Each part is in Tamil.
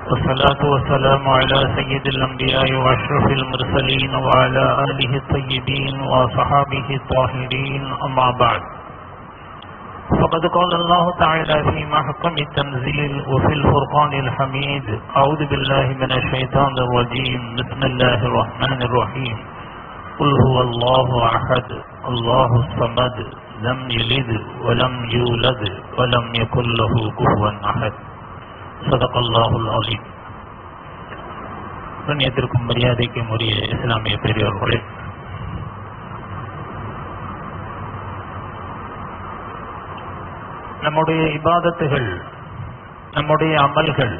والصلاة والسلام على سيد الأنبياء وأشرف المرسلين وعلى آله الطيبين وصحابه الطاهرين أما بعد فقد قال الله تعالى في محكم التنزيل وفي الفرقان الحميد أعوذ بالله من الشيطان الرجيم بسم الله الرحمن الرحيم قل هو الله أحد الله الصمد لم يلد ولم يولد ولم يكن له كفوا أحد صدق الله العظيم கண்ணியத்திற்கும் மரியாதைக்கும் உரிய இஸ்லாமிய பெரியோர்களே நம்முடைய இபாதத்துகள் நம்முடைய அமல்கள்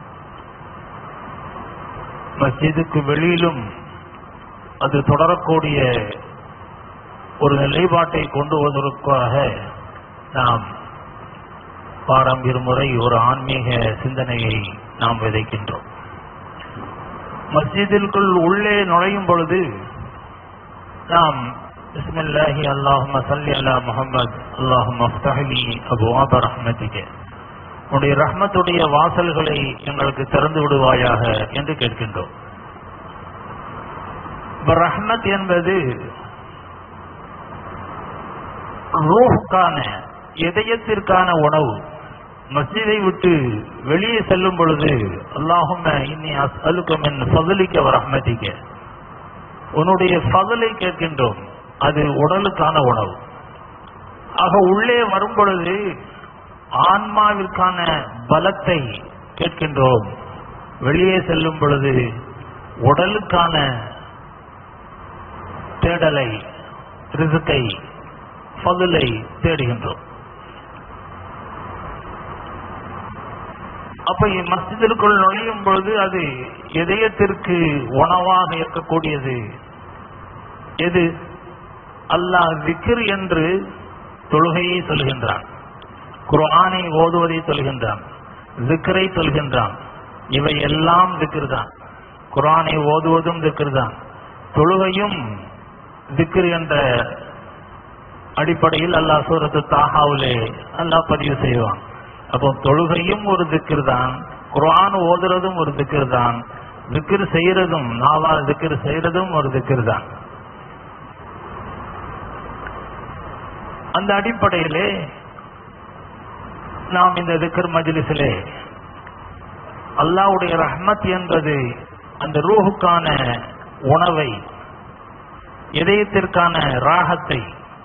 மஸ்ஜிதுக்கு வெளியிலும் அது தொடரக்கூடிய ஒரு நிலைப்பாட்டை கொண்டு வருவதற்காக நாம் வாரம் இருமுறை ஒரு ஆன்மீக சிந்தனையை நாம் விதைக்கின்றோம் மஸ்ஜிதிற்குள் உள்ளே நுழையும் பொழுது நாம் பிஸ்மில்லாஹி அல்லாஹும்ம சல்லி அலா முஹம்மத் அல்லாஹும்ம அஃப்தஹ்லி அபுவாப ரஹ்மத்திக உன்னுடைய ரஹ்மத்துடைய வாசல்களை எங்களுக்கு திறந்து விடுவாயாக என்று கேட்கின்றோம் இப்ப ரஹ்மத் என்பது ரூஹுக்கான இதயத்திற்கான உணவு மஸ்ஜிதை விட்டு வெளியே செல்லும் பொழுது அல்லாஹும்ம இன்னி அஸ்அலுக்க மின் ஃபضலிக்க வ ரஹ்மதிக்க உன்னுடைய ஃபضலை கேட்கின்றோம் அது உடலுக்கான உணவு ஆக உள்ளே வரும் பொழுது ஆன்மாவிற்கான பலத்தை கேட்கின்றோம் வெளியே செல்லும் பொழுது உடலுக்கான தேடலை ரிசுக்கை ஃபதுலை தேடுகின்றோம் அப்ப மஸ்ஜிதிற்குள் நுழையும் பொழுது அது இதயத்திற்கு உணவாக இருக்கக்கூடியது எது அல்லாஹ் விக்கிர் என்று தொழுகையை சொல்கின்றான் குர்ஆனை ஓதுவதை சொல்கின்றான் விக்கிரை சொல்கின்றான் இவை எல்லாம் விக்கிர் தான் குர்ஆனை ஓதுவதும் விக்கிர் தான் தொழுகையும் விக்கிர் என்ற அடிப்படையில் அல்லாஹ் சூரத்து தாஹாவிலே அல்லாஹ் பதிவு செய்வான் அப்போ தொழுகையும் ஒரு திக்கர் தான் குர்ஆன் ஓதுறதும் ஒரு திக்கர் தான் திக்கர் செய்யறதும் நாவால் திக்கர் செய்யறதும் ஒரு திக்கர் தான் அந்த அடிப்படையிலே நாம் இந்த திக்கர் மஜ்லிஸிலே அல்லாவுடைய ரஹ்மத் என்பது அந்த ரூஹுக்கான உணவை இதயத்திற்கான ராகத்தை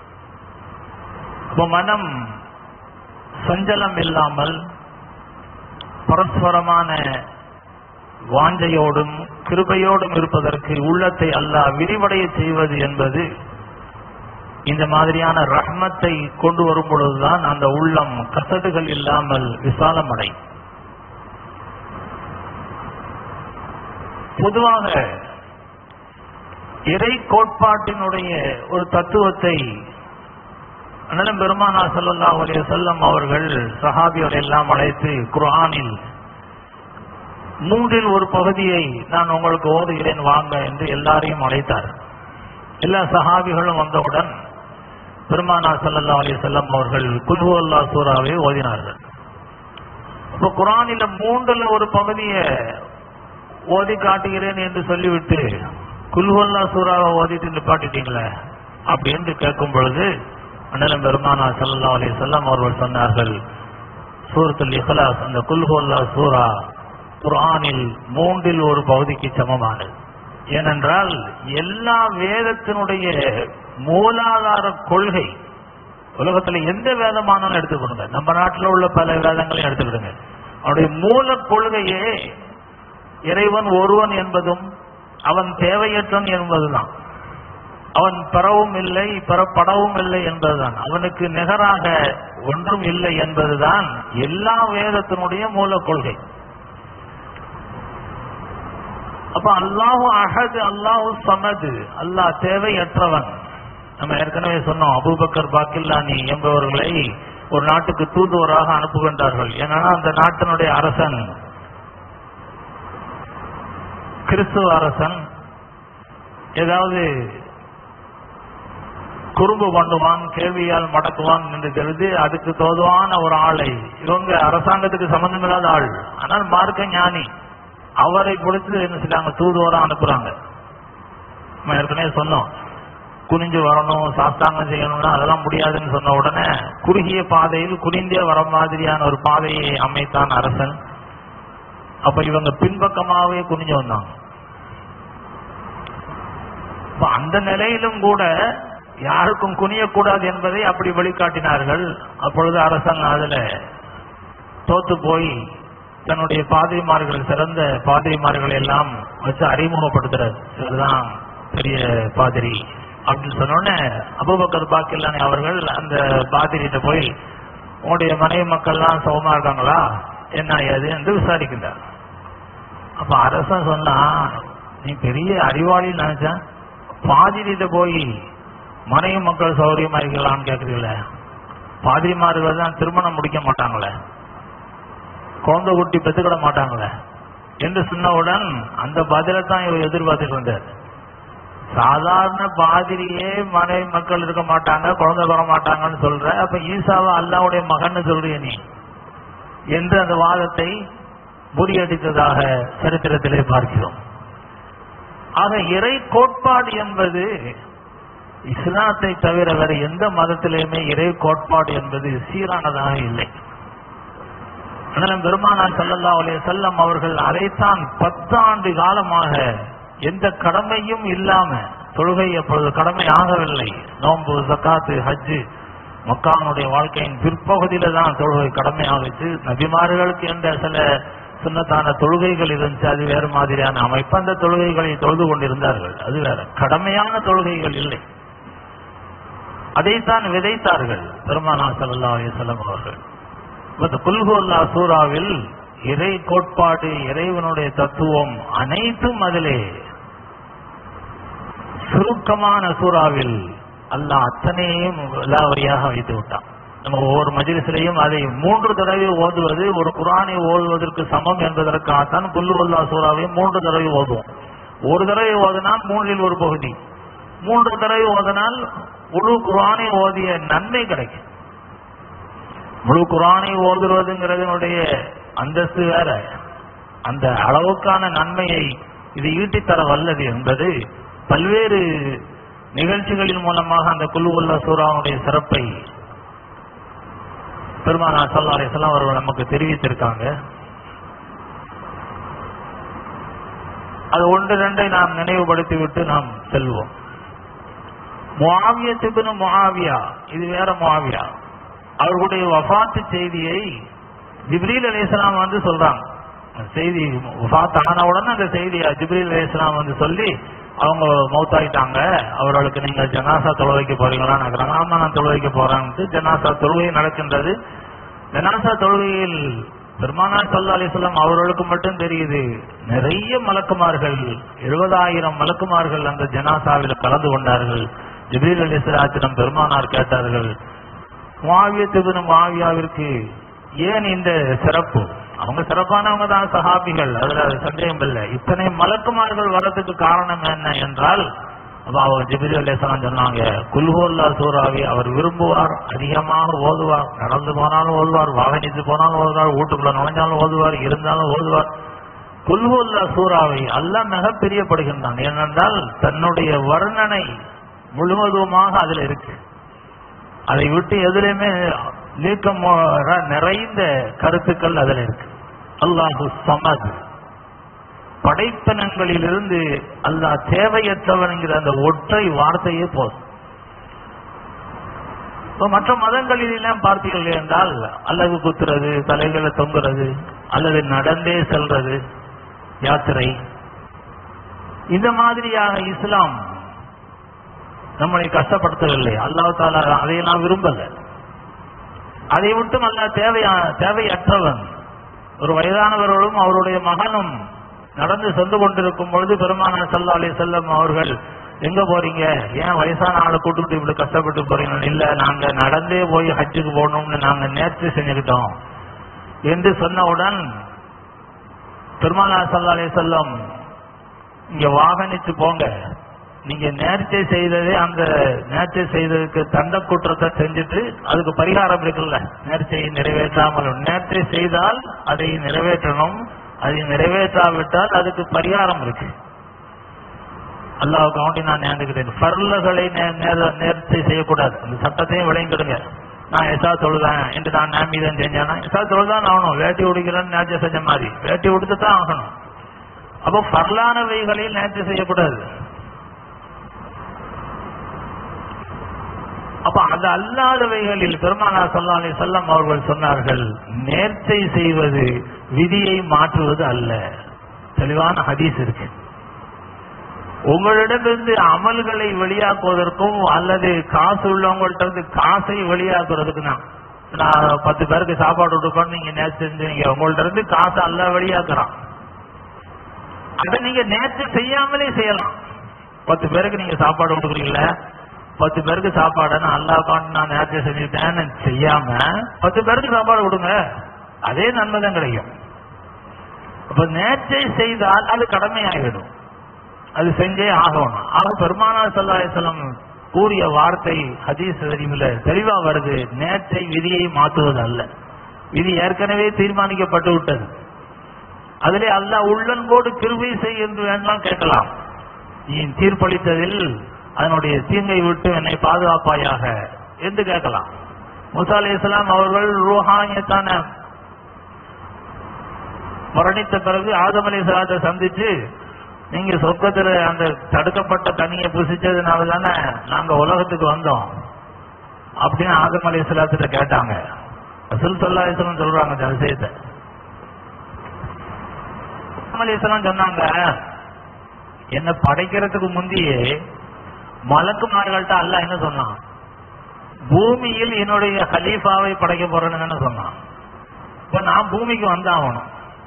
மனம் சஞ்சலம் இல்லாமல் பரஸ்பரமான வாஞ்சையோடும் கிருபையோடும் இருப்பதற்கு உள்ளத்தை அல்லாஹ் விரிவடைய செய்வது என்பது இந்த மாதிரியான ரஹ்மத்தை கொண்டு வரும் பொழுதுதான் அந்த உள்ளம் கசடுகள் இல்லாமல் விசாலமடை பொதுவாக இறை கோட்பாட்டினுடைய ஒரு தத்துவத்தை அண்ணன் பெருமானா சல்லா அலைய செல்லம் அவர்கள் சஹாபியோர் எல்லாம் அழைத்து குர்ஆனில் மூன்றில் ஒரு பகுதியை நான் உங்களுக்கு ஓதுகிறேன் வாங்க என்று எல்லாரையும் அழைத்தார் எல்லா சஹாபிகளும் வந்தவுடன் பெருமானா சல்லா அலி செல்லம் அவர்கள் குல்ஹு அல்லா சூறாவை ஓதினார்கள் இப்போ குரானில மூன்றுல ஒரு பகுதியை ஓதி காட்டுகிறேன் என்று சொல்லிவிட்டு குல்ஹுல்லா சூறாவை ஓதிட்டு நிப்பாட்டிட்டீங்களே அப்படின்னு கேட்கும் பொழுது அண்ணலம் பெருமானா சல்லா அலி செல்லம் அவர்கள் சொன்னார்கள் சூரத்துல் இஹ்லாஸ் அந்த குல்ஹுல்லா சூரா குர்ஆனில் மூன்றில் ஒரு பகுதிக்கு சமமானது ஏனென்றால் எல்லா வேதத்தினுடைய மூலாதார கொள்கை உலகத்துல எந்த வேதமானாலும் எடுத்துக்கொடுங்க நம்ம நாட்டில் உள்ள பல வேதங்களையும் எடுத்துக்கிடுங்க அவனுடைய மூல கொள்கையே இறைவன் ஒருவன் என்பதும் அவன் தேவையற்றன் என்பதுதான் அவன் பெறவும் இல்லை பெறப்படவும் இல்லை என்பதுதான் அவனுக்கு நிகராக ஒன்றும் இல்லை என்பதுதான் எல்லா வேதத்தினுடைய மூல கொள்கை அப்ப அல்லாஹு அஹது அல்லாஹு சமது அல்லாஹ் தேவையற்றவன் நம்ம ஏற்கனவே சொன்னோம் அபூபக்கர் பாக்கில்லானி என்பவர்களை ஒரு நாட்டுக்கு தூதுவராக அனுப்புகின்றார்கள் ஏன்னா அந்த நாட்டினுடைய அரசன் கிறிஸ்துவ அரசன் ஏதாவது குறும்பு பண்ணுவான் கேள்வியால் மடக்குவான் என்று தெரிந்து அதுக்கு தோதுவான ஒரு ஆளை இவங்க அரசாங்கத்துக்கு சம்பந்தமில்லாத ஆள் ஆனால் மார்க்க ஞானி அவரை பிடிச்சு என்ன செய்றாங்க தூதுவரா அனுப்புறாங்க நம்ம ஏற்கனவே சொன்னோம் குனிஞ்சு வரணும் சாஸ்தாங்கம் செய்யணும்னா அதெல்லாம் முடியாதுன்னு சொன்ன உடனே குறுகிய பாதையில் குனிந்தே வர மாதிரியான ஒரு பாதையை அமைத்தான் அரசன் அப்ப இவங்க பின்பக்கமாவே குனிஞ்சு வந்தாங்க அப்ப அந்த நிலையிலும் கூட யாருக்கும் குனியக்கூடாது என்பதை அப்படி வெளிக்காட்டினார்கள் அப்பொழுது அரசன் அதுல தோத்து போய் தன்னுடைய பாதிரிமார்கள் சிறந்த பாதிரிமார்கள் எல்லாம் வச்சு அறிமுகப்படுத்துறாரு இதுதான் பெரிய பாதிரி அப்படின்னு சொன்னோடனே அபுபக்கர் பாக்கில்லானே அவர்கள் அந்த பாதிரிட்ட போய் உங்களுடைய மனைவி மக்கள்லாம் சுகமா இருக்காங்களா என்ன ஏது என்று விசாரிக்கின்றார் அப்ப அரசன் சொன்னா நீ பெரிய அறிவாளின்னு நினைச்சேன் பாதிரிட்ட போய் மனைவி மக்கள் சௌகரியமா இருக்கலாம்னு கேக்குறீங்களே பாதிரிமார்கள் தான் திருமணம் முடிக்க மாட்டாங்களே குழந்தை குட்டி பெற்றுக்கிட மாட்டாங்களே என்று சொன்னவுடன் அந்த பதிலை தான் இவர் எதிர்பார்த்துட்டு வந்தார் சாதாரண பாதிரியே மனைவி மக்கள் இருக்க மாட்டாங்க குழந்தை பெற மாட்டாங்கன்னு சொல்ற அப்ப ஈசாவை அல்லாவுடைய மகன்னு சொல்றிய நீ என்று அந்த வாதத்தை முறியடித்ததாக சரித்திரத்திலே பார்க்கிறோம் ஆக இறை கோட்பாடு என்பது இஸ்லாத்தை தவிர வேற எந்த மதத்திலேயுமே இறை கோட்பாடு என்பது சீரானதாக இல்லை அதனால் பெருமானார் ஸல்லல்லாஹு அலைஹி வஸல்லம் அவர்கள் அதைத்தான் பத்தாண்டு காலமாக எந்த கடமையும் இல்லாம தொழுகை அப்பொழுது கடமை ஆகவில்லை நோன்பு ஜக்காத்து ஹஜ்ஜு மக்கானுடைய வாழ்க்கையின் பிற்பகுதியில தான் தொழுகை கடமை ஆகிச்சு நபிமார்களுக்கு என்ற சில சுண்ணத்தான தொழுகைகள் இருந்துச்சு அது வேறு மாதிரியான அமைப்பு அந்த தொழுகைகளை தொழுது கொண்டிருந்தார்கள் அது வேற கடமையான தொழுகைகள் இல்லை அதைத்தான் விதைத்தார்கள் பெருமானா ஸல்லல்லாஹு அலைஹி வஸல்லம் அவர்கள் இந்த குல்ஹுல்லா சூறாவில் இறை கோட்பாடு இறைவனுடைய தத்துவம் அனைத்தும் அதிலே சுருக்கமான சூறாவில் அல்லாஹ் அத்தனையும் விலாவரியாக வைத்து விட்டான் நம்ம ஒவ்வொரு மஜிலிசிலையும் அதை மூன்று தடவை ஓதுவது ஒரு குரானை ஓதுவதற்கு சமம் என்பதற்காகத்தான் குல்லுல்லா சூறாவை மூன்று தடவை ஓதுவோம் ஒரு தடவை ஓதினால் மூன்றில் ஒரு பகுதி மூன்று தடவை ஓதினால் முழு குரானை ஓதிய நன்மை கிடைக்கும் முழு குரானை ஓதுவதுங்கிறதனுடைய அந்தஸ்து வேற அந்த அளவுக்கான நன்மையை இது ஈட்டித்தர வல்லது என்பது பல்வேறு நிகழ்ச்சிகளின் மூலமாக அந்த குல்லுல்லா சூறாவுடைய சிறப்பை பெருமானா சல்லா அலிஸ்லாம் அவர்கள் நமக்கு தெரிவித்திருக்காங்க அது ஒன்று ரெண்டை நாம் நினைவுபடுத்தி விட்டு நாம் செல்வோம் முஆவியத்துக்கு முஆவியா இது வேற முஆவியா அவர்களுடைய வஃபாத்து செய்தியை ஜிப்ரீல் அலைஹிஸ்ஸலாம் வந்து சொல்றாங்க அந்த செய்தி வஃபாத் ஆன உடனே அந்த செய்தியை ஜிப்ரீல் அலைஹிஸ்ஸலாம் வந்து சொல்லி அவங்க மௌத்தாயிட்டாங்க அவர்களுக்கு நீங்க ஜனாசா தொழுவைக்க போறீங்களான்னு கேக்குறாங்க ஆமா நான் தொழுவைக்க போறேன்ட்டு ஜனாசா தொழுகை நடக்கின்றது ஜனாசா தொழுகையில் பெருமானார் சல்லா அலிஸ்லாம் அவர்களுக்கு மட்டும் தெரியுது நிறைய மலக்குமார்கள் எழுபதாயிரம் மலக்குமார்கள் அந்த ஜனாசாவில் கலந்து கொண்டார்கள் ஜிபீல் அலிஸ்லாத்திடம் பெருமானார் கேட்டார்கள் மாவியத்துக்கு மாவியாவிற்கு ஏன் இந்த சிறப்பு அவங்க சிறப்பானவங்க தான் சஹாபிகள் அதுல சந்தேகம் இல்லை இத்தனை மலக்குமார்கள் வர்றதுக்கு காரணம் என்ன என்றால் அப்ப அவங்க ஜிபிரி அலேசலாம் சொன்னாங்க குல்ஹோல்லா சூறாவை அவர் விரும்புவார் அதிகமாக ஓதுவார் நடந்து போனாலும் ஓதுவார் வாகனித்து போனாலும் ஓதுவார் வீட்டுக்குள்ள நுழைஞ்சாலும் ஓதுவார் இருந்தாலும் ஓதுவார் குல்ஹோல்லா சூறாவை அல்லாஹ் மிக பிரியப்படுகின்றான் ஏனென்றால் தன்னுடைய வர்ணனை முழுவதுமாக அதுல இருக்கு அதை விட்டு எதுலையுமே நீக்கம் நிறைந்த கருத்துக்கள் அதுல இருக்கு அல்லாஹு சமத் படைப்பினங்களிலிருந்து அல்லாஹ் தேவையற்றவன்கிற அந்த ஒற்றை வார்த்தையே போதும் இப்ப மற்ற மதங்களில் எல்லாம் பார்த்தீர்கள் என்றால் அழகு குத்துறது தலைகளை தொங்குறது அல்லது நடந்தே செல்றது யாத்திரை இந்த மாதிரியாக இஸ்லாம் நம்மளை கஷ்டப்படுத்தவில்லை அல்லாஹ் தாலா அதை நான் விரும்பல அதை விட்டும் அல்ல தேவையா தேவையற்றவன் ஒரு வயதானவர்களும் அவருடைய மகனும் நடந்து சென்று கொண்டிருக்கும் பொழுது பெருமானார் சல்லா அலி செல்லம் அவர்கள் எங்க போறீங்க ஏன் வயசான ஆளை கூட்டுக்கிட்டு இப்படி கஷ்டப்பட்டு போறீங்க இல்ல நாங்க நடந்தே போய் ஹஜ்ஜுக்கு போகணும்னு நாங்க நேர்ச்சி செஞ்சுக்கிட்டோம் என்று சொன்னவுடன் பெருமானார் சல்லா அலி செல்லம் இங்க வாகனிச்சு போங்க நீங்க நேர்ச்சை செய்ததே அந்த நேர்ச்சை செய்ததுக்கு தண்ட குற்றத்தை செஞ்சுட்டு அதுக்கு பரிகாரம் இருக்குல்ல நேர்ச்சையை நிறைவேற்றாமல் நேர்ச்சை செய்தால் அதை நிறைவேற்றணும் அதை நிறைவேற்றாவிட்டால் அதுக்கு பரிகாரம் இருக்கு அல்லாஹ் கவுண்டி நான் நேர்ந்துக்கிட்டேன் ஃபர்லகளை நே- நேர- நேர்ச்சி செய்யக்கூடாது அந்த சட்டத்தையும் விளையுங்கிடுங்க நான் எசா தொழுதேன் என்று நான் நேமிதம் செஞ்சேன்னா எசா தொழுதான் ஆகணும் வேட்டி உடிக்கிறேன்னு நேர்ச்சி செஞ்ச மாதிரி வேட்டி உடுத்து தான் ஆகணும் அப்போ ஃபர்லானவைகளில் நேர்ச்சி செய்யக்கூடாது அப்ப அது அல்லாதவைகளில் பெருமானா சல்லா அலி செல்லம் அவர்கள் சொன்னார்கள் நேர்ச்சை செய்வது விதியை மாற்றுவது அல்ல தெளிவான ஹதீஸ் இருக்கு உங்களிடமிருந்து அமல்களை வெளியாக்குவதற்கும் அல்லது காசு உள்ளவங்கள்ட்ட இருந்து காசை வெளியாக்குறதுக்கு தான் நான் பத்து பேருக்கு சாப்பாடு கொடுக்கணும் நீங்க நேற்று செஞ்சீங்க உங்கள்ட்ட இருந்து காசை அல்ல வெளியாக்குறான் அதை நீங்க நேற்று செய்யாமலே செய்யலாம் பத்து பேருக்கு நீங்க சாப்பாடு கொடுக்குறீங்களா பத்து பேருக்கு சாப்பாடு நான் அல்லா காண்டு நான் நேற்று செஞ்சுட்டேன்னு செய்யாம பத்து பேருக்கு சாப்பாடு கொடுங்க அதே நன்மை தான் கிடைக்கும் அப்ப நேற்றை செய்தால் அது கடமையாகிடும் அது செஞ்சே ஆகணும் ஆக பெருமானார் சல்லாஹம் கூறிய வார்த்தை ஹதீஸ் அறிவுல தெளிவா வருது நேற்றை விதியை மாற்றுவது அல்ல விதி ஏற்கனவே தீர்மானிக்கப்பட்டு விட்டது அதிலே அல்லாஹ் உள்ளன்போடு கிருபை செய் என்று வேணாம் கேட்கலாம் நீ தீர்ப்பளித்ததில் அதனுடைய தீங்கை விட்டு என்னை பாதுகாப்பாயாக என்று கேட்கலாம் முசா அலி இஸ்லாம் அவர்கள் ரூஹானியத்தான மரணித்த பிறகு ஆதம் அலி சலாத்தை சந்திச்சு நீங்க சொர்க்கத்துல அந்த தடுக்கப்பட்ட தண்ணியை புசிச்சதுனால தானே நாங்க உலகத்துக்கு வந்தோம் அப்படின்னு ஆதம் அலி சலாத்திட்ட கேட்டாங்க ரசூல் சல்லா இஸ்லாம் சொல்றாங்க இந்த விஷயத்தை ஆதம் அலி இஸ்லாம் சொன்னாங்க என்ன படைக்கிறதுக்கு முந்தையே மலக்குமார்கள்ட்ட அல்லாஹ் என்ன சொன்னான் பூமியில் என்னுடைய ஹலீஃபாவை படைக்க போறேன்னு தானே சொன்னான் இப்ப நான் பூமிக்கு வந்தாகணும்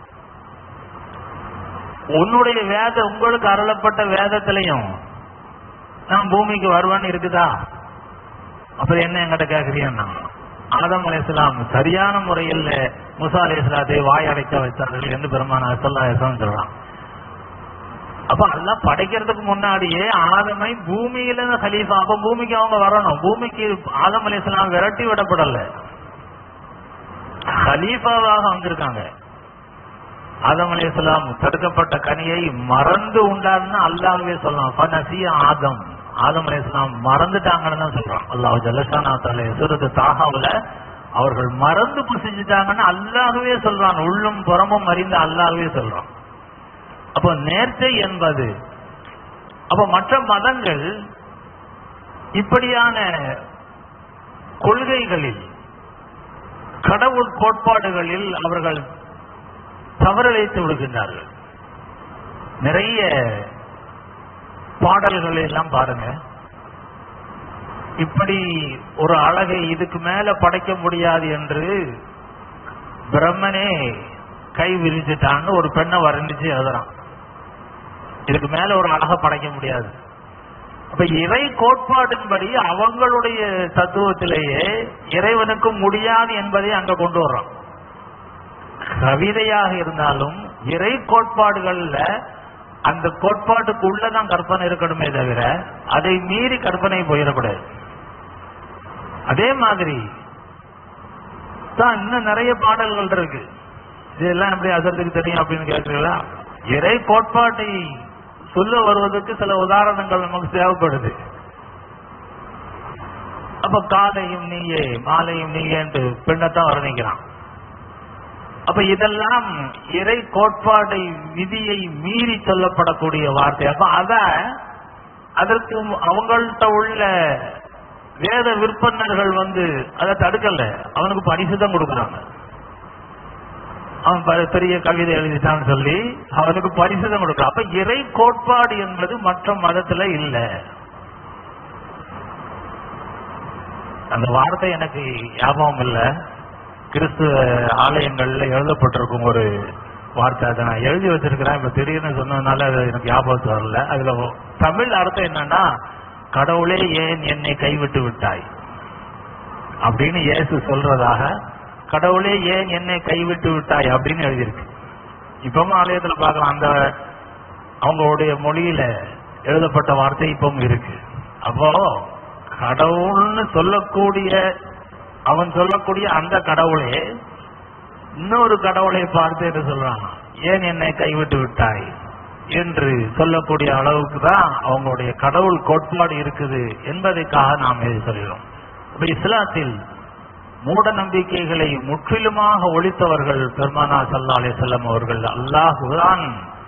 உன்னுடைய வேத உங்களுக்கு அருளப்பட்ட வேதத்திலையும் நான் பூமிக்கு வருவேன்னு இருக்குதா அப்புறம் என்ன என்கிட்ட கேக்குறீங்கன்னா ஆதம் அலையாம் சரியான முறையில் முசா அலையாத்தை வாய் அடைக்க வைத்தார்கள் என்று பெருமான அசல்லா சொல்றான் அப்ப எல்லாம் படைக்கிறதுக்கு முன்னாடியே ஆதமை பூமியில இருந்து ஹலீஃபா அப்ப பூமிக்கு அவங்க வரணும் பூமிக்கு ஆதம் அலையாம் விரட்டி விடப்படல ஹலீஃபாவாக வந்திருக்காங்க ஆதம் அலையாம் தடுக்கப்பட்ட கனியை மறந்து உண்டாருன்னு அல்லாஹ்வே சொல்லலாம் ஃபனசிய ஆதம் ஆதம் அலையாம் மறந்துட்டாங்கன்னு தான் சொல்றான் அல்லாஹ் ஜல்லஷானா தலை சூரத்து தாகாவுல அவர்கள் மறந்து புசிச்சுட்டாங்கன்னு அல்லாஹ்வே சொல்றான் உள்ளும் புறமும் அறிந்த அல்லாஹ்வே சொல்றான் அப்போ நேர்ச்சை என்பது அப்ப மற்ற மதங்கள் இப்படியான கொள்கைகளில் கடவுள் கோட்பாடுகளில் அவர்கள் தவறிழைத்து விடுகின்றார்கள் நிறைய பாடல்கள் எல்லாம் பாருங்க இப்படி ஒரு அழகை இதுக்கு மேல படைக்க முடியாது என்று பிரம்மனே கை விரிச்சிட்டான்னு ஒரு பெண்ணை வர்ணிச்சு எழுதுறான் இதுக்கு மேல ஒரு அழகை படைக்க முடியாது அப்ப இறை கோட்பாட்டின்படி அவங்களுடைய தத்துவத்திலேயே இறைவனுக்கு முடியாது என்பதை அங்க கொண்டு வர்றான் கவிதையாக இருந்தாலும் இறை கோட்பாடுகள்ல அந்த கோட்பாட்டுக்கு உள்ளதான் கற்பனை இருக்கணுமே தவிர அதை மீறி கற்பனை போயிடக்கூடாது அதே மாதிரி தான் இன்னும் நிறைய பாடல்கள் இருக்கு இதெல்லாம் எப்படி அசத்துக்கு தெரியும் அப்படின்னு கேட்கிறீங்களா இறை கோட்பாட்டை சொல்ல வருவதற்கு சில உதாரணங்கள் நமக்கு தேவைப்படுது அப்ப காலையும் நீயே மாலையும் நீயே என்று பெண்ணத்தான் வர்ணிக்கிறான் அப்ப இதெல்லாம் இறை கோட்பாடை விதியை மீறி சொல்லப்படக்கூடிய வார்த்தை அப்ப அத அதற்கு அவங்கள்ட்ட உள்ள வேத விற்பனர்கள் வந்து அதை தடுக்கல அவனுக்கு பரிசு தான் கொடுக்குறாங்க அவன் ப- பெரிய கவிதை எழுதிட்டான்னு சொல்லி அவனுக்கு பரிசு தான் கொடுக்குறான் அப்ப இறை கோட்பாடு என்பது மற்ற மதத்துல இல்ல அந்த வார்த்தை எனக்கு ஞாபகம் இல்ல கிறிஸ்துவ ஆலயங்கள்ல எழுதப்பட்டிருக்கும் ஒரு வார்த்தை அதை நான் எழுதி வச்சிருக்கிறேன் இப்ப திடீர்னு சொன்னதுனால அது எனக்கு ஞாபகத்து வரல அதுல ஒ- தமிழ் அர்த்தம் என்னன்னா கடவுளே ஏன் என்னை கைவிட்டு விட்டாய் அப்படின்னு இயேசு சொல்றதாக கடவுளே ஏன் என்னை கைவிட்டு விட்டாய் அப்படின்னு எழுதியிருக்கு இப்பவும் ஆலயத்துல பார்க்கலாம் அந்த அவங்களுடைய மொழியில எழுதப்பட்ட வார்த்தை இப்பவும் இருக்கு அப்போ கடவுள்னு சொல்லக்கூடிய அவன் சொல்லக்கூடிய அந்த கடவுளே இன்னொரு கடவுளை பார்த்து என்று சொல்றான் ஏன் என்னை கைவிட்டு விட்டாய் என்று சொல்லக்கூடிய அளவுக்கு தான் அவங்களுடைய கடவுள் கோட்பாடு இருக்குது என்பதற்காக நாம் இதை சொல்கிறோம் இப்ப இஸ்லாத்தில் மூட நம்பிக்கைகளை முற்றிலுமாக ஒழித்தவர்கள் பெருமானா சல்லா அலிசல்லம் அவர்கள் அல்லாஹுதான்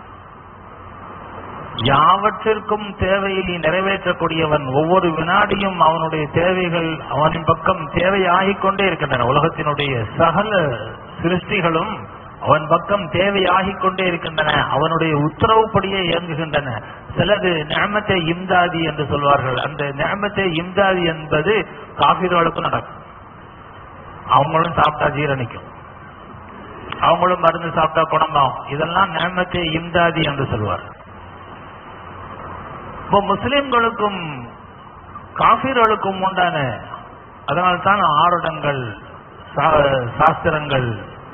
யாவற்றிற்கும் தேவையை நிறைவேற்றக்கூடியவன் ஒவ்வொரு வினாடியும் அவனுடைய தேவைகள் அவனின் பக்கம் தேவையாகிக் கொண்டே இருக்கின்றன உலகத்தினுடைய சகல சிருஷ்டிகளும் அவன் பக்கம் தேவையாகிக் கொண்டே இருக்கின்றன அவனுடைய உத்தரவுப்படியே இயங்குகின்றன சிலது நியமத்தை இம்தாதி என்று சொல்வார்கள் அந்த நியமத்தை இம்தாதி என்பது காபிர்களுக்கும் நடக்கும் அவங்களும் சாப்பிட்டா ஜீரணிக்கும் அவங்களும் மருந்து சாப்பிட்டா குணமாகும் இதெல்லாம் நியமத்தை இம்தாதி என்று சொல்வார் இப்போ முஸ்லிம்களுக்கும் காபிர்களுக்கும் உண்டான அதனால்தான் ஆருடங்கள் சா- சாஸ்திரங்கள்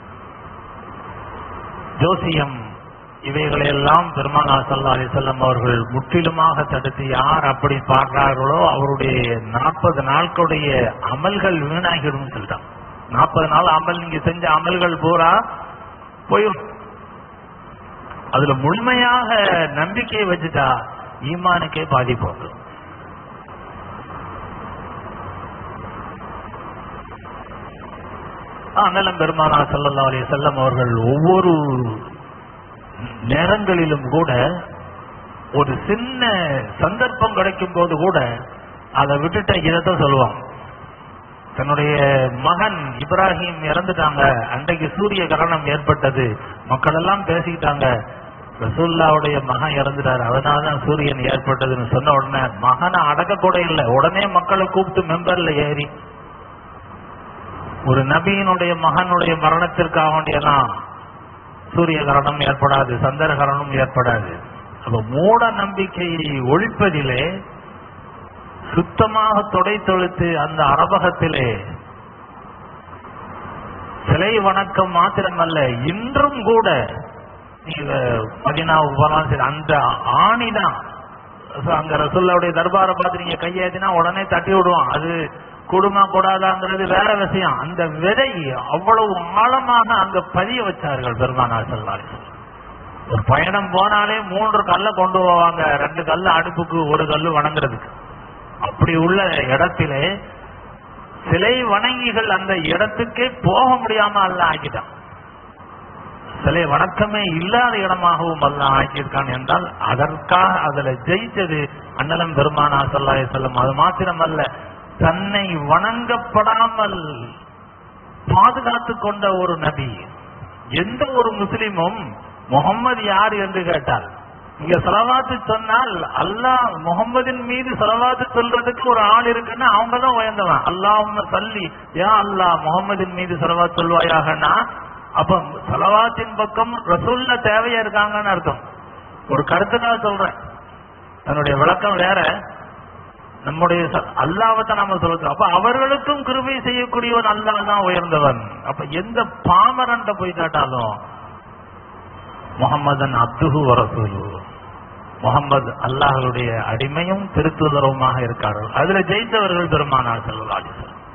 ஜோசியம் இவைகளையெல்லாம் பெருமானா சல்லா அலிசல்லம் அவர்கள் முற்றிலுமாக தடுத்து யார் அப்படி பார்க்கிறார்களோ அவருடைய நாற்பது நாட்களுடைய அமல்கள் வீணாகிடும் சொல்லிட்டான் நாற்பது நாள் அமல் நீங்க செஞ்ச அமல்கள் பூரா போயிடும் அதுல முழுமையாக நம்பிக்கையை வச்சுட்டா ஈமானுக்கே பாதிப்பு வந்துடும் அண்ணலம் பெருமானா சல்லல்லா அலைஹி செல்லம் அவர்கள் ஒவ்வொரு நேரங்களிலும் கூட ஒரு சின்ன சந்தர்ப்பம் கிடைக்கும் போது கூட அதை விட்டுட்ட இதைத்தான் சொல்லுவாங்க தன்னுடைய மகன் இப்ராஹிம் இறந்துட்டாங்க அன்றைக்கு சூரிய கிரகணம் ஏற்பட்டது மக்கள் எல்லாம் பேசிக்கிட்டாங்க ரசூல்லாவுடைய மகன் இறந்துட்டாரு அதனாலதான் சூரியன் ஏற்பட்டதுன்னு சொன்ன உடனே மகனை அடக்க கூட இல்லை உடனே மக்களை கூப்பிட்டு மெம்பர்ல ஏறி ஒரு நபியினுடைய மகனுடைய மரணத்திற்காக வேண்டியதான் சூரிய கரணம் ஏற்படாது சந்திர கரணம் ஏற்படாது அப்ப மூட நம்பிக்கையை ஒழிப்பதிலே சுத்தமாக தொடை தொழுத்து அந்த அரபகத்திலே சிலை வணக்கம் மாத்திரமல்ல இன்றும் கூட நீங்க மதினாவுக்கு போனாலும் சரி அந்த ஆணிதான் அங்க ரசுல்லாவுடைய தர்பாரை பார்த்து நீங்க கையேத்தினா உடனே தட்டி விடுவான் அது கூடுமா கூடாதாங்கிறது வேற விஷயம் அந்த விதை அவ்வளவு ஆழமாக அங்க பதிய வச்சார்கள் பெருமானார் செல்லாரி ஒரு பயணம் போனாலே மூன்று கல்ல கொண்டு போவாங்க ரெண்டு கல்லு அடுப்புக்கு ஒரு கல்லு வணங்குறதுக்கு அப்படி உள்ள இடத்திலே சிலை வணங்கிகள் அந்த இடத்துக்கே போக முடியாம அல்ல ஆக்கிட்டான் சிலை வணக்கமே இல்லாத இடமாகவும் அல்ல ஆக்கியிருக்கான் என்றால் அதற்காக அதுல ஜெயிச்சது அண்ணலம் பெருமானா சல்லாய செல்லம் அது மாத்திரமல்ல தன்னை வணங்கப்படாமல் பாதுகாத்து கொண்ட ஒரு நபி எந்த ஒரு முஸ்லிமும் முகம்மது யார் என்று கேட்டால் இங்க செலவாத்து சொன்னால் அல்லாஹ் முகம்மதின் மீது செலவாத்து சொல்றதுக்கு ஒரு ஆள் இருக்குன்னா அவங்க தான் உயர்ந்தவன் அல்லாஹ் சல்லி ஏன் அல்லாஹ் முகம்மதின் மீது செலவாத்து சொல்வாயாகனா அப்ப செலவாத்தின் பக்கம் ரசூல்ல தேவையா இருக்காங்கன்னு அர்த்தம் ஒரு கருத்துக்காக சொல்றேன் தன்னுடைய விளக்கம் வேற நம்முடைய அல்லாவத்தை நாம சொல்றோம் அப்ப அவர்களுக்கும் கிருபை செய்யக்கூடியவன் அல்லாஹ் தான் உயர்ந்தவன் அப்ப எந்த பாமரன்ட்ட போய் கேட்டாலும் முகமதன் அப்துஹு வரசூலு முகமது அல்லாஹருடைய அடிமையும் திருத்துதரவுமாக இருக்கார்கள் அதுல ஜெயித்தவர்கள் பெருமானார் செல்வராஜ்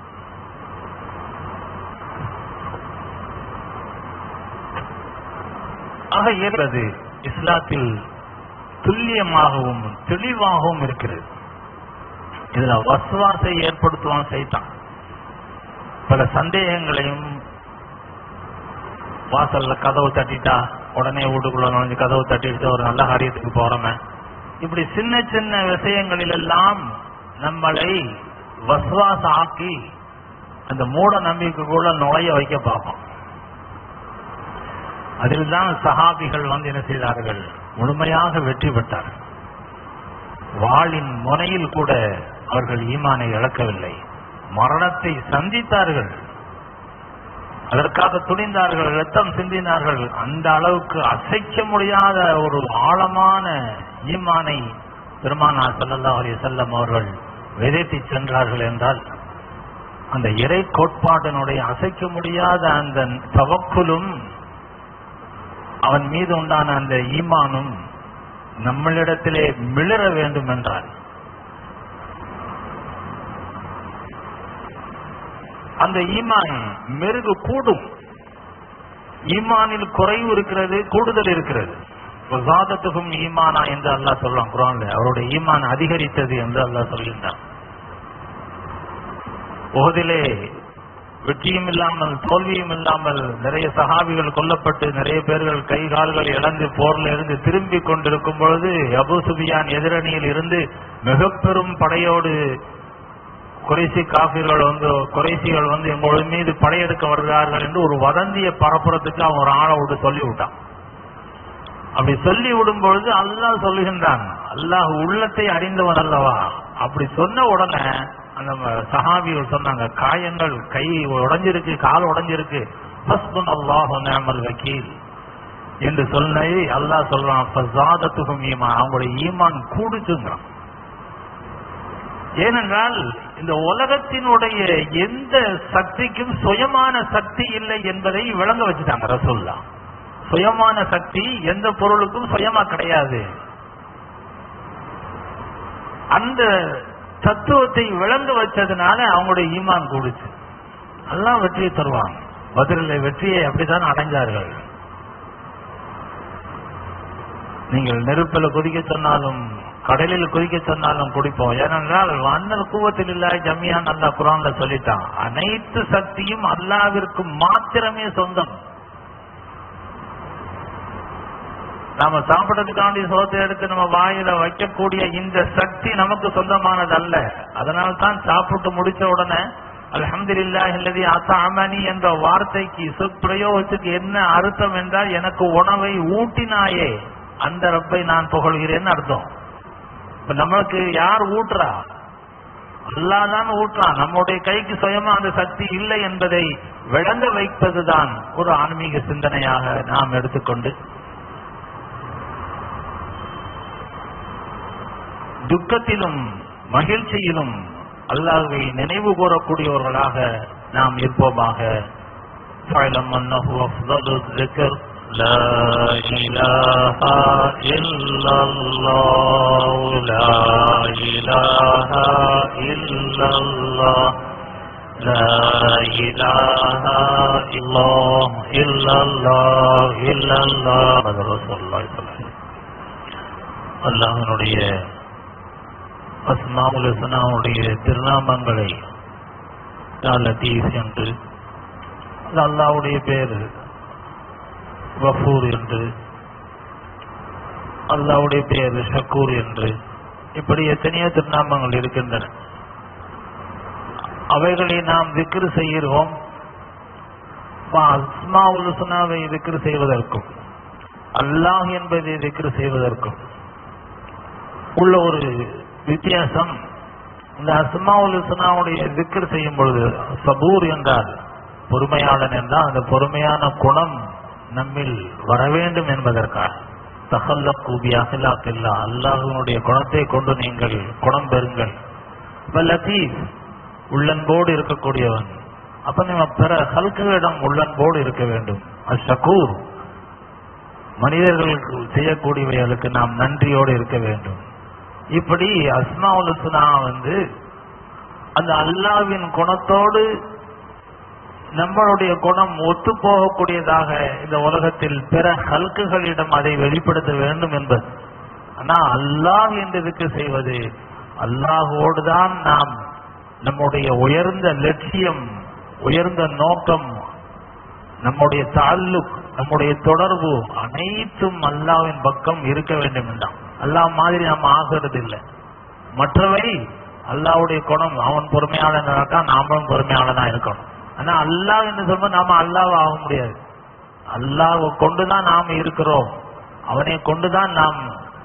ஆக இருக்கிறது இஸ்லாத்தில் துல்லியமாகவும் தெளிவாகவும் இருக்கிறது இதுல வசுவாசை ஏற்படுத்துவான் செய்தான் பல சந்தேகங்களையும் வாசல்ல கதவு தட்டிட்டா உடனே வீட்டுக்குள்ள நுழைஞ்சு கதவு தட்டிட்டு ஒரு நல்ல காரியத்துக்கு போறோமே இப்படி சின்ன சின்ன விஷயங்களில் எல்லாம் நம்மளை வசுவாச ஆக்கி அந்த மூட நம்பிக்கைக்குள்ள நுழைய வைக்க பார்ப்போம் அதில் தான் சஹாபிகள் வந்து என்ன செய்தார்கள் முழுமையாக வெற்றி பெற்றார்கள் வாளின் முனையில் கூட அவர்கள் ஈமானை இழக்கவில்லை மரணத்தை சந்தித்தார்கள் அதற்காக துணிந்தார்கள் ரத்தம் சிந்தினார்கள் அந்த அளவுக்கு அசைக்க முடியாத ஒரு ஆழமான ஈமானை பெருமானா சல்லல்லா அலி செல்லம் அவர்கள் விதைத்து சென்றார்கள் என்றால் அந்த இறை கோட்பாட்டினுடைய அசைக்க முடியாத அந்த தவக்குலும் அவன் மீது உண்டான அந்த ஈமானும் நம்மளிடத்திலே மிளற வேண்டும் என்றார் அந்த ஈமான் மெருகு கூடும் ஈமானில் குறைவு இருக்கிறது கூடுதல் இருக்கிறது வசாதத்துக்கும் ஈமானா என்று அல்லாஹ் சொல்றான் குரான்ல அவருடைய ஈமான் அதிகரித்தது என்று அல்லாஹ் சொல்கின்றான் உகதிலே வெற்றியும் இல்லாமல் தோல்வியும் இல்லாமல் நிறைய சஹாபிகள் கொல்லப்பட்டு நிறைய பேர்கள் கை கால்கள் இழந்து போர்ல இருந்து திரும்பி கொண்டிருக்கும் பொழுது அபு சுபியான் எதிரணியில் இருந்து மிக பெரும் படையோடு குறைசி காபிர்கள் வந்து குறைசிகள் வந்து எங்களோட மீது படையெடுக்க வருகிறார்கள் என்று ஒரு வதந்தியை பரப்புறதுக்கு அவன் ஒரு ஆளை விட்டு சொல்லி விட்டான் அப்படி சொல்லி விடும் பொழுது அல்லாஹ் சொல்லுகின்றான் அல்லாஹ் உள்ளத்தை அறிந்தவன் அல்லவா அப்படி சொன்ன உடனே அந்த சஹாபிகள் சொன்னாங்க காயங்கள் கை உடைஞ்சிருக்கு கால் உடைஞ்சிருக்கு ஹஸ்பன் அல்லாஹ் நேமல் வக்கீல் என்று சொன்ன அல்லாஹ் சொல்றான் ஃபஸாதத்துஹும் ஈமான் அவங்களுடைய ஈமான் கூடுச்சுங்கிறான் ஏனென்றால் இந்த உலகத்தினுடைய எந்த சக்திக்கும் சுயமான சக்தி இல்லை என்பதை விளங்க வச்சுட்டாங்க ரசூல்லா சுயமான சக்தி எந்த பொருளுக்கும் சுயமா கிடையாது அந்த தத்துவத்தை விளங்க வச்சதுனால அவங்களுடைய ஈமான் கூடுச்சு எல்லாம் வெற்றியை தருவாங்க பதிலில் வெற்றியை அப்படித்தான் அடைஞ்சார்கள் நீங்கள் நெருப்பில் குதிக்க சொன்னாலும் கடலில் குதிக்க சொன்னாலும் குடிப்போம் ஏனென்றால் அண்ணல் கூவத்தில் இல்ல ஜமியா நல்லா குரான்ல சொல்லிட்டான் அனைத்து சக்தியும் அல்லாவிற்கு மாத்திரமே சொந்தம் நாம சாப்பிடறதுக்காண்டி சோத்தை எடுத்து நம்ம வாயில வைக்கக்கூடிய இந்த சக்தி நமக்கு சொந்தமானது அல்ல அதனால தான் சாப்பிட்டு முடிச்ச உடனே அல்ஹம்துலில்லாஹ் இல்லதி அசாமணி என்ற வார்த்தைக்கு சொற்பிரயோகத்துக்கு என்ன அர்த்தம் என்றால் எனக்கு உணவை ஊட்டினாயே அந்த ரப்பை நான் புகழ்கிறேன்னு அர்த்தம் இப்ப நம்மளுக்கு யார் ஊட்டுறா அல்லாஹ் தான் ஊட்டுறான் நம்முடைய கைக்கு சுயமா அந்த சக்தி இல்லை என்பதை விளங்க வைப்பதுதான் ஒரு ஆன்மீக சிந்தனையாக நாம் எடுத்துக்கொண்டு துக்கத்திலும் மகிழ்ச்சியிலும் அல்லாஹ்வை நினைவு கூறக்கூடியவர்களாக நாம் இருப்போமாக فاعلم أنه أفضل الذكر لا إله إلا الله لا إله إلا الله لا إله إلا الله إلا الله إلا الله محمد رسول الله صلى الله عليه وسلم அல்லாஹனுடைய அஸ்மாவுல் ஹுஸ்னாவுடைய திருநாமங்களை யா லத்தீஃப் என்று அது அல்லாஹ்வுடைய பேர் வஃபூர் என்று அல்லாஹ்வுடைய பேர் ஷக்கூர் என்று இப்படி எத்தனையோ திருநாமங்கள் இருக்கின்றன அவைகளை நாம் விக்ரு செய்கிறோம் அஸ்மாவுல் ஹுஸ்னாவை விக்ரு செய்வதற்கும் அல்லாஹ் என்பதை விக்ரு செய்வதற்கும் உள்ள ஒரு வித்தியாசம் இந்த அஸ்மாவுல் ஹுஸ்னாவுடைய விக்ர் செய்யும் பொழுது சபூர் என்றால் பொறுமையாளன் என்றால் அந்த பொறுமையான குணம் நம்மில் வர வேண்டும் என்பதற்காக தகல்ல கூபி அகிலாக்கில்லா அல்லாஹுனுடைய குணத்தை கொண்டு நீங்கள் குணம் பெறுங்கள் இப்ப லத்தீப் உள்ளன்போடு இருக்கக்கூடியவன் அப்ப நம்ம பிற ஹல்குகளிடம் உள்ளன்போடு இருக்க வேண்டும் அது ஷக்கூர் மனிதர்களுக்கு செய்யக்கூடியவைகளுக்கு நாம் நன்றியோடு இருக்க வேண்டும் இப்படி அஸ்மாவுல் ஹுஸ்னா வந்து அந்த அல்லாவின் குணத்தோடு நம்மளுடைய குணம் ஒத்து போகக்கூடியதாக இந்த உலகத்தில் பிற ஹல்குகளிடம் அதை வெளிப்படுத்த வேண்டும் என்பது ஆனா அல்லாஹ் என்று இதுக்கு செய்வது அல்லாஹோடு தான் நாம் நம்முடைய உயர்ந்த லட்சியம் உயர்ந்த நோக்கம் நம்முடைய தாலுக் நம்முடைய தொடர்பு அனைத்தும் அல்லாவின் பக்கம் இருக்க வேண்டும் என்றான் அல்லாஹ் மாதிரி நம்ம ஆகிறது இல்லை மற்றவை அல்லாவுடைய குணம் அவன் பொறுமையாளன் இருக்கான் நாமளும் பொறுமையாளனா இருக்கணும் ஆனா அல்லாஹ் என்று சொல்லும்போது நாம அல்லாஹ் ஆக முடியாது அல்லாஹ் கொண்டுதான் நாம் இருக்கிறோம் அவனை கொண்டுதான் நாம்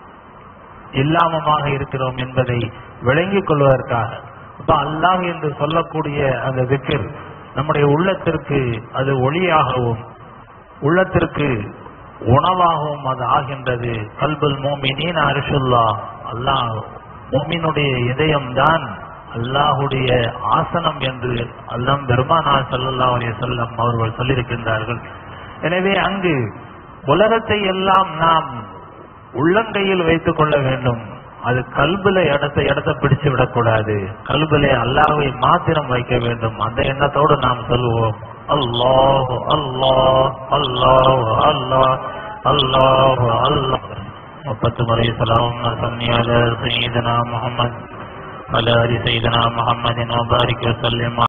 இல்லாமமாக இருக்கிறோம் என்பதை விளங்கிக் கொள்வதற்காக அப்ப அல்லாஹ் என்று சொல்லக்கூடிய அந்த விக்கிர் நம்முடைய உள்ளத்திற்கு அது ஒளியாகவும் உள்ளத்திற்கு உணவாகவும் அது ஆகின்றது கல்புல் மோமினின் அரிசுல்லா அல்லாஹ் மோமினுடைய இதயம்தான் அல்லாஹுடைய ஆசனம் என்று அல்லாம் பெருமானா சல்லல்லா அலைய செல்லம் அவர்கள் சொல்லியிருக்கின்றார்கள் எனவே அங்கு உலகத்தை எல்லாம் நாம் உள்ளங்கையில் வைத்துக் கொள்ள வேண்டும் அது கல்புல இடத்த இடத்த பிடிச்சு விடக்கூடாது கல்புல அல்லாஹ்வை மாத்திரம் வைக்க வேண்டும் அந்த எண்ணத்தோடு நாம் சொல்லுவோம் அல்லாஹ் அல்லாஹ் அல்லாஹ் அல்லாஹ் அல்லாஹ் அல்லாஹ் முப்பத்து முறை சலாம் சன்னி அல சையீதனா முஹம்மத் அல அலி சையீதனா முஹம்மதின் வபாரிக் வசல்லிம்